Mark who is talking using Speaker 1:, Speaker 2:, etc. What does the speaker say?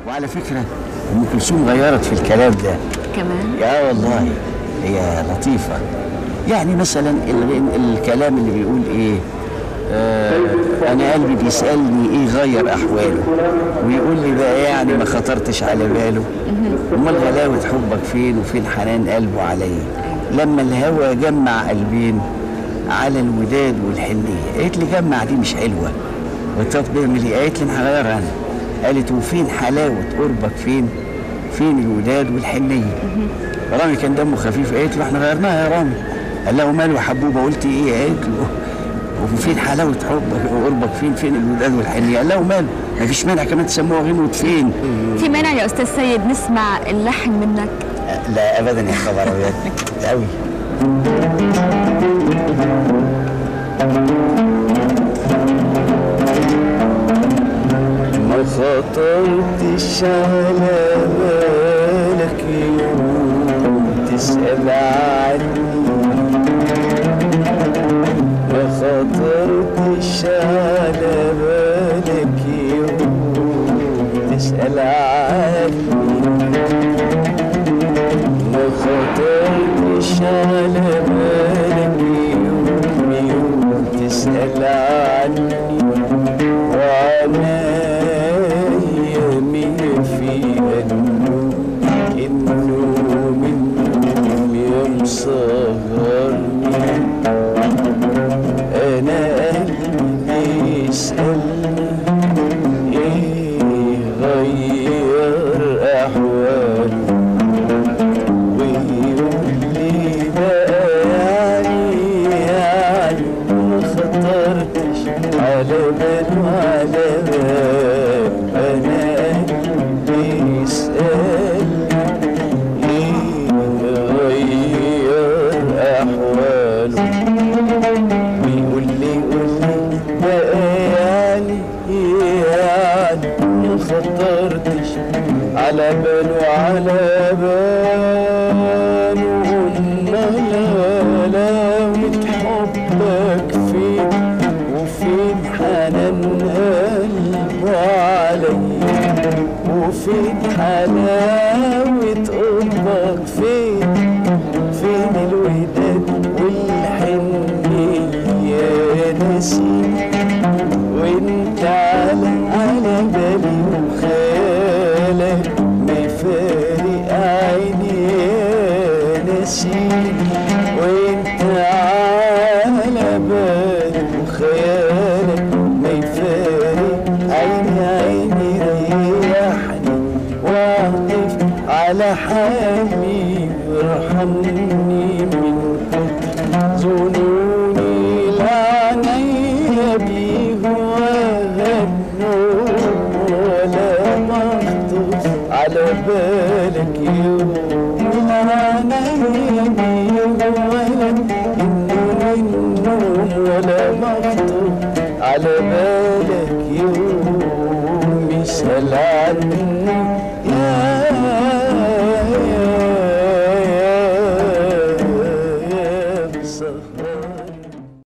Speaker 1: وعلى فكرة أم كلثوم غيرت في الكلام ده
Speaker 2: كمان
Speaker 1: يا والله هي لطيفة يعني مثلا ال- الكلام اللي بيقول ايه آه انا قلبي بيسالني ايه غير احواله ويقول لي بقى يعني ما خطرتش على باله امال غلاوه حبك فين وفين حنان قلبه عليا لما الهوى جمع قلبين على الوداد والحنيه قالت لي جمع دي مش حلوه وطب بيعمل ايه قالت لي انا هغيرها انا قالت وفين حلاوه قربك فين فين الوداد والحنيه رامي كان دمه خفيف قالت له احنا غيرناها يا رامي قال له ماله يا حبوبه قلت ايه قالت له وفين حلاوه حبك وقربك فين فين الوداد والحنيه قال له ماله مفيش مانع كمان تسموها غنوه فين
Speaker 2: في مانع يا استاذ سيد نسمع اللحن منك
Speaker 1: لا ابدا يا خبر ابيض قوي ما خطرتش على بالك يوم تسأل عني ما خطرتش على بالك يوم تسأل عني ما خطرتش على بالك يوم يوم تسأل عني وعنايا مين فيها النوم النوم النوم يا مصغرني أنا قلبي يسألني إيه غير أحوالي ويقول لي بقى يعني يعني ما خطرتش على بال وعلى بال انا قلبي يسألني ايه غير احواله ويقول لي قول لي بقى يعني يعني ما خطرتش على بال وعلى بال قلنا لا لا حبك فين وفين حنان قلبه عليا وفين حلاوة قربك فين فين الوداد والحنية يا نسيم وانت على على بالي وخيالك مفارق عيني يا نسيم وانت على بالي وخيالك مفارق عيني عيني ريحني واعطف على حالي وارحمني من كتر ظنوني لعنيا بيه وغنوا ولا مخطوف على بالك يوم لعنيا بيه وغنوا النوم ولا مخطوف على بالك يوم يسأل عني